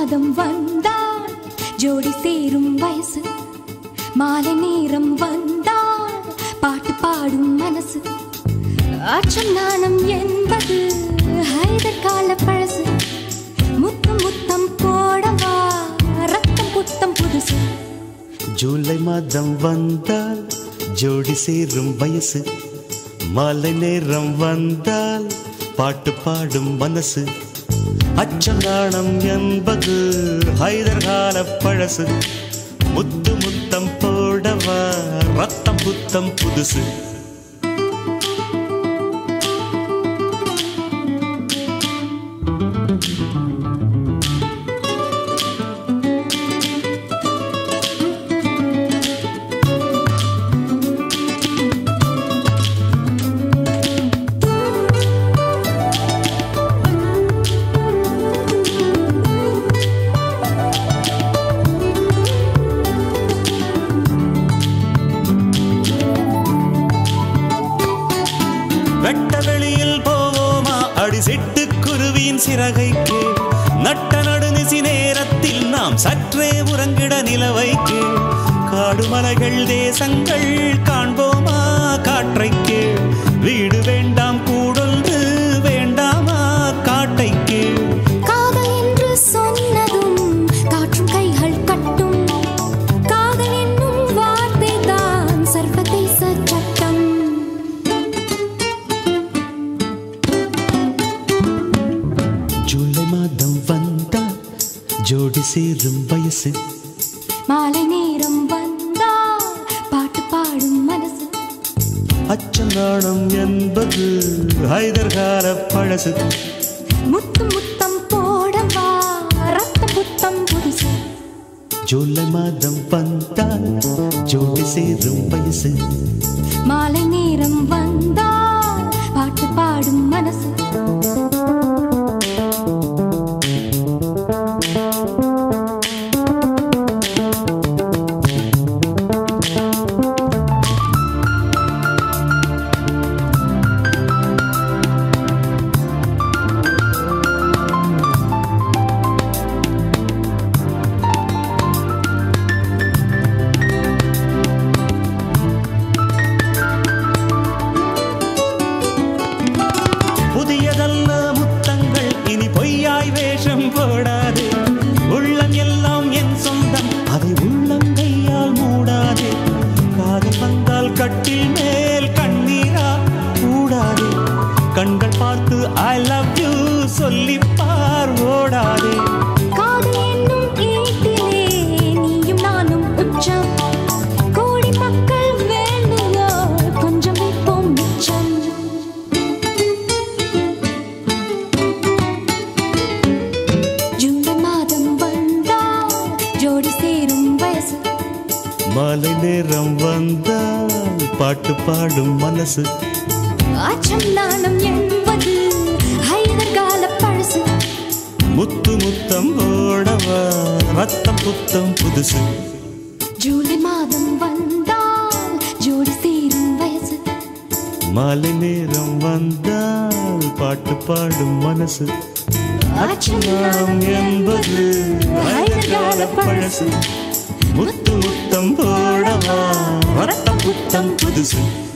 மாதம் வந்தால் ஜோடி சேரும் வயசு மாலை நேரம் வந்தால் பாட்டு பாடும் மனசு அச்சம் நாணம் என்பது ஹைதர் கால பழசு முத்தம் முத்தம் போடவா ரத்தம் புத்தம் புதுசு ஜூலை மாதம் வந்தால் ஜோடி சேரும் வயசு மாலை நேரம் வந்தால் பாட்டு பாடும் மனசு அச்சம் நாணம் என்பது ஹைதர் கால பழசு முத்து முத்தம் போடவா ரத்தம் புத்தம் புதுசு வெட்ட வெளியில் போவோமா அடி சிட்டு குருவியின் சிறகைக்கு நட்ட நடுநிசி நேரத்தில் நாம் சற்றே உறங்கிட நிலவைக்கு காடு மலைகள் தேசங்கள் காண்போமா காற்றைக்கு வீடு வேண்டாம் கூடொன்று வேண்டாமா காட்டைக்கு காதல் என்று சொன்னதும் காற்றும் கைகள் கட்டும் காதல் என்னும் வார்த்தை தான் சர்வதேச சட்டம் ஜூலை மாதம் வந்தால் ஜோடி சேரும் வயசு மாலை நேரம் வந்தால் பாட்டு பாடும் மனசு அச்சம் நாணம் என்பது ஹைதர் கால பழசு முத்து முத்தம் போடவா ரத்தம் புத்தம் புதுசு ஜூலை மாதம் வந்தால் ஜோடி சேரும் வயசு மாலை நேரம் வந்தால் பாட்டு பாடும் மனசு புதியதல்ல முத்தங்கள் இனி பொய்யாய் வேஷம் போடாது உள்ளம் எல்லாம் என் சொந்தம் அதை உள்ளம் கையால் மூடாது காதல் வந்தால் கட்டில் மேல் கண்ணீரா கூடாது கண்கள் பார்த்து ஐ லவ் யூ சொல்லிப்பார் ஓடாதே காதல் என்னும் ஈட்டிலே நீயும் நானும் உச்சம் கோடி மக்கள் வேண்டுதோ கொஞ்சம் வைப்போம் மிச்சம் ஜூலை மாதம் வந்தால் ஜோடி சேரும் வயசு மாலை நேரம் வந்தால் பாட்டு பாடும் மனசு அச்சம் நாணம் என்பது ஹைதர் கால பழசு முத்து முத்தம் ஓடவா ரத்தம் புத்தம் புதுசு ஜூலை மாதம் வந்தால் ஜோடி சேரும் வயசு மாலை நேரம் வந்தால் பாட்டு பாடும் மனசு அச்சம் என்பது கால பழசு முத்து முத்தம் போடவா ரத்தம் புத்தம் புதுசு